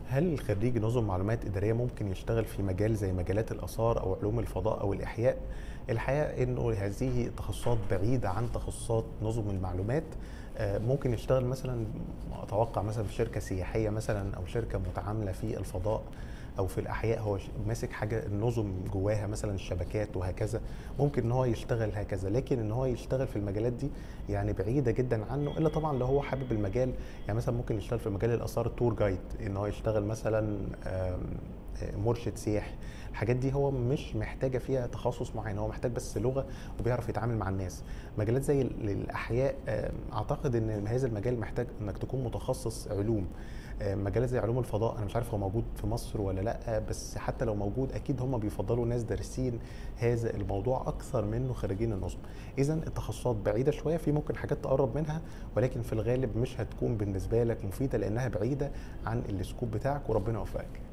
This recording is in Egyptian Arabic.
هل خريج نظم معلومات إدارية ممكن يشتغل في مجال زي مجالات الآثار أو علوم الفضاء أو الإحياء؟ الحقيقة إنه هذه تخصصات بعيدة عن تخصصات نظم المعلومات آه، ممكن يشتغل مثلا أتوقع مثلا في شركة سياحية مثلا أو شركة متعاملة في الفضاء او في الاحياء هو ش- ماسك حاجه النظم جواها مثلا الشبكات وهكذا ممكن ان هو يشتغل هكذا لكن ان هو يشتغل في المجالات دي يعني بعيده جدا عنه الا طبعا لو هو حابب المجال يعني مثلا ممكن يشتغل في مجال الاثار تور جايد ان هو يشتغل مثلا آم، آه، مرشد سياحي الحاجات دي هو مش محتاجه فيها تخصص معين هو محتاج بس لغه وبيعرف يتعامل مع الناس مجالات زي ال- الاحياء آم، اعتقد ان هذا المجال محتاج انك تكون متخصص علوم آه، مجالات زي علوم الفضاء انا مش عارف هو موجود في مصر ولا لا بس حتى لو موجود اكيد هم بيفضلوا ناس دارسين هذا الموضوع اكثر منه خريجين النظم اذا التخصصات بعيده شويه في ممكن حاجات تقرب منها ولكن في الغالب مش هتكون بالنسبه لك مفيده لانها بعيده عن السكوب بتاعك وربنا يوفقك